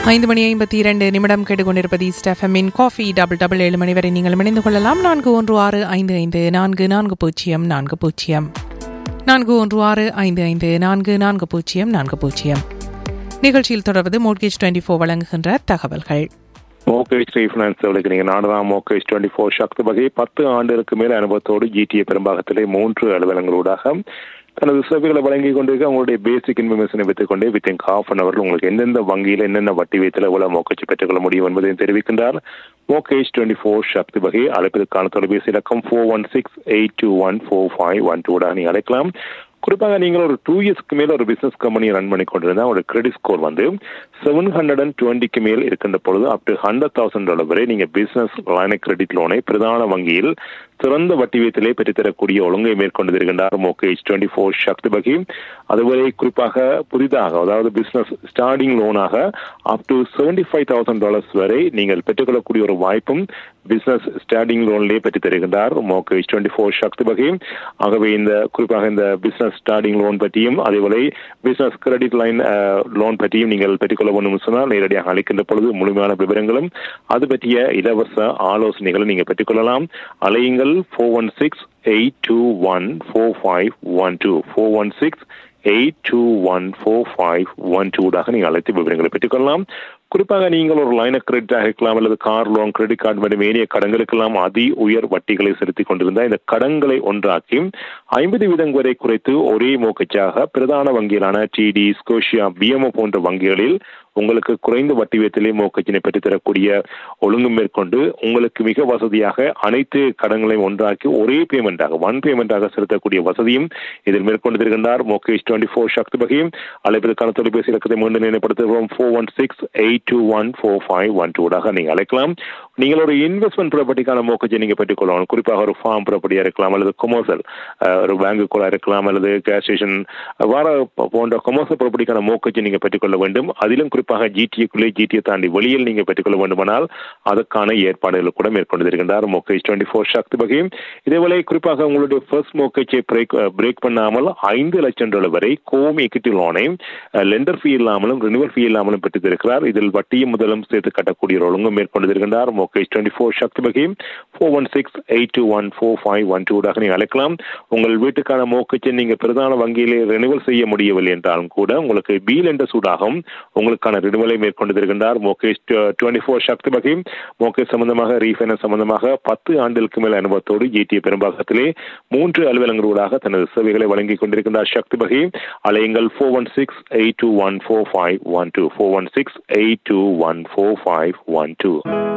ஐந்து மணி ஐம்பத்தி இரண்டு நிமிடம் கேட்டுக்கொண்டிருப்பது ஸ்டெஃபமின் காஃபி டபுள் டபுள் ஏழு மணி வரை நீங்கள் இணைந்து கொள்ளலாம் நான்கு ஒன்று ஆறு ஐந்து ஐந்து நான்கு நான்கு பூஜ்ஜியம் நான்கு பூஜ்ஜியம் நான்கு ஒன்று ஆறு ஐந்து ஐந்து நான்கு நான்கு பூஜ்ஜியம் நான்கு பூஜ்ஜியம் நிகழ்ச்சியில் தொடர்வது மோட்கேஜ் டுவெண்ட்டி ஃபோர் வழங்குகின்ற தகவல்கள் மோகேஷ் ரீஃபினான்ஸ் நீங்க நாடுதான் மோகேஷ் டுவெண்ட்டி ஃபோர் சக்தி வகை பத்து ஆண்டுகளுக்கு மேல் அனுபவத்தோடு ஜிடிஏ பெரும்பாகத்திலே மூன்று அலுவலங்களூடாக தனது சேவைகளை வழங்கி கொண்டிருக்க அவங்களுடைய பேசிக் இன்ஃபர்மேஷனை வைத்துக்கொண்டே வித்தின் ஹாஃப் அன் அவரில் உங்களுக்கு எந்தெந்த வங்கியில் என்னென்ன வட்டி வைத்தில் எவ்வளவு மோக்கச்சு பெற்றுக்கொள்ள முடியும் என்பதையும் தெரிவிக்கின்றார் மோகேஷ் டுவெண்ட்டி ஃபோர் சக்தி வகை அழைப்பதற்கான தொலைபேசி இலக்கம் four one six eight two one four five one two நீங்க அழைக்கலாம் குறிப்பாக நீங்கள் ஒரு டூ இயர்ஸ்க்கு மேல ஒரு பிசினஸ் கம்பெனி ரன் பண்ணி கொண்டிருந்தா ஒரு கிரெடிட் ஸ்கோர் வந்து செவன் ஹண்ட்ரட் அண்ட் டுவெண்ட்டிக்கு மேல் இருக்கின்ற பொழுது up to hundred thousand dollar வரை நீங்க பிசினஸ் லைன கிரெடிட் லோனை பிரதான வங்கியில் சிறந்த வட்டி வீதத்திலே பெற்றுத்தரக்கூடிய ஒழுங்கை மேற்கொண்டிருக்கின்றார் mortgage twenty four Sakthi Pagi அதுவரை குறிப்பாக புதிதாக அதாவது பிசினஸ் ஸ்டார்டிங் லோனாக up to seventy five thousand dollars வரை நீங்கள் பெற்றுக்கொள்ளக்கூடிய ஒரு வாய்ப்பும் பிசினஸ் ஸ்டார்டிங் லோன்லேயே பெற்று தருகின்றார் mortgage twenty four Sakthi Pagi ஆகவே இந்த குறிப்பாக இந்த பிசினஸ் ஸ்டார்டிங் லோன் பற்றியும் அதேபோல பிசினஸ் கிரெடிட் லைன் லோன் பற்றியும் நீங்கள் பெற்றுக்கொள்ள வேண்டும் சொன்னால் நேரடியாக அளிக்கின்ற பொழுது முழுமையான விவரங்களும் அது பற்றிய இலவச ஆலோசனைகளை நீங்கள் பெற்றுக்கொள்ளலாம் அலையுங்கள் four one six eight two one four five one two four one six eight two one four five one டூடாக நீங்கள் அழைத்து விவரங்களை பெற்றுக்கொள்ளலாம் குறிப்பாக நீங்கள் ஒரு லைன் ஆஃப் கிரெடிட்டாக இருக்கலாம் அல்லது கார் லோன் கிரெடிட் கார்டு மற்றும் ஏனைய கடன்களுக்கெல்லாம் அதி உயர் வட்டிகளை செலுத்திக் கொண்டிருந்த இந்த கடன்களை ஒன்றாக்கி ஐம்பது வீதம் வரை குறைத்து ஒரே மோக்கச்சாக பிரதான வங்கிகளான டிடி ஸ்கோஷியா பிஎம்ஓ போன்ற வங்கிகளில் உங்களுக்கு குறைந்த வட்டி வீதத்திலே மோக்கச்சினை பெற்றுத்தரக்கூடிய ஒழுங்கு மேற்கொண்டு உங்களுக்கு மிக வசதியாக அனைத்து கடன்களையும் ஒன்றாக்கி ஒரே பேமெண்டாக ஒன் பேமெண்டாக செலுத்தக்கூடிய வசதியும் இதில் மேற்கொண்டிருக்கின்றார் மோகேஷ் டுவெண்ட்டி ஃபோர் சக்தி வகையும் அழைப்பதற்கான தொலைபேசி இலக்கத்தை மீண்டும் நினைப்படுத்துகிறோம் four one six eight two one four five one டூடாக நீங்கள் அழைக்கலாம் நீங்கள் ஒரு இன்வெஸ்ட்மெண்ட் ப்ராப்பர்ட்டிக்கான மோக்கச்சை நீங்கள் பெற்றுக்கொள்ளலாம் குறிப்பாக ஒரு ஃபார்ம் ப்ராப்பர்ட்டியாக இருக்கலாம் அல்லது கொமர்ஷியல் ஒரு பேங்குக்குள்ளாக இருக்கலாம் அல்லது கேஸ் ஸ்டேஷன் வார போன்ற கொமர்ஷியல் ப்ராப்பர்ட்டிக்கான மோக்கச்சை நீங்கள் பெற்றுக்கொள்ள வேண்டும் அதிலும் குறிப்பாக ஜிடிஏக்குள்ளே ஜிடிஏ தாண்டி வெளியில் நீங்கள் பெற்றுக்கொள்ள வேண்டுமானால் அதற்கான ஏற்பாடுகள் கூட மேற்கொண்டிருக்கின்றார் மோக்கேஜ் டுவெண்ட்டி ஃபோர் சக்தி வகையும் இதேபோல குறிப்பாக உங்களுடைய ஃபர்ஸ்ட் மோக்கேஜை பிரேக் பிரேக் பண்ணாமல் ஐந்து லட்சம் டாலர் வரை கோம் எக்விட்டி லோனை லெண்டர் ஃபீ இல்லாமலும் ரினிவல் ஃபீ இல்லாமலும் பெற்றிருக்கிறார் இதில் வட்டியும் முதலும் சேர்த்து கட்டக்கூடிய ஒரு ஒழுங்கும் மேற்கொண்டிருக்கின்றார் மோகேஜ் டுவெண்ட்டி ஃபோர் சக்தி வகையும் four one six eight two one four five one டூடாக நீங்கள் அழைக்கலாம் உங்கள் வீட்டுக்கான மோக்கச்சை நீங்கள் பிரதான வங்கியிலே ரினிவல் செய்ய முடியவில்லை என்றாலும் கூட உங்களுக்கு பீல் என்ற சூடாகவும் உங்களுக்கான ரினிவலை மேற்கொண்டிருக்கின்றார் மோகேஷ் டுவெண்ட்டி ஃபோர் சக்தி வகையும் மோகேஷ் சம்பந்தமாக ரீஃபைனான்ஸ் சம்பந்தமாக பத்து ஆண்டுகளுக்கு மேல் அனுபவத்தோடு ஜிடிஏ பெரும்பாகத்திலே மூன்று அலுவலங்களூடாக தனது சேவைகளை வழங்கிக் கொண்டிருக்கின்றார் சக்தி வகை அலையுங்கள் four one six eight two one four five one two four one six eight two one four five one two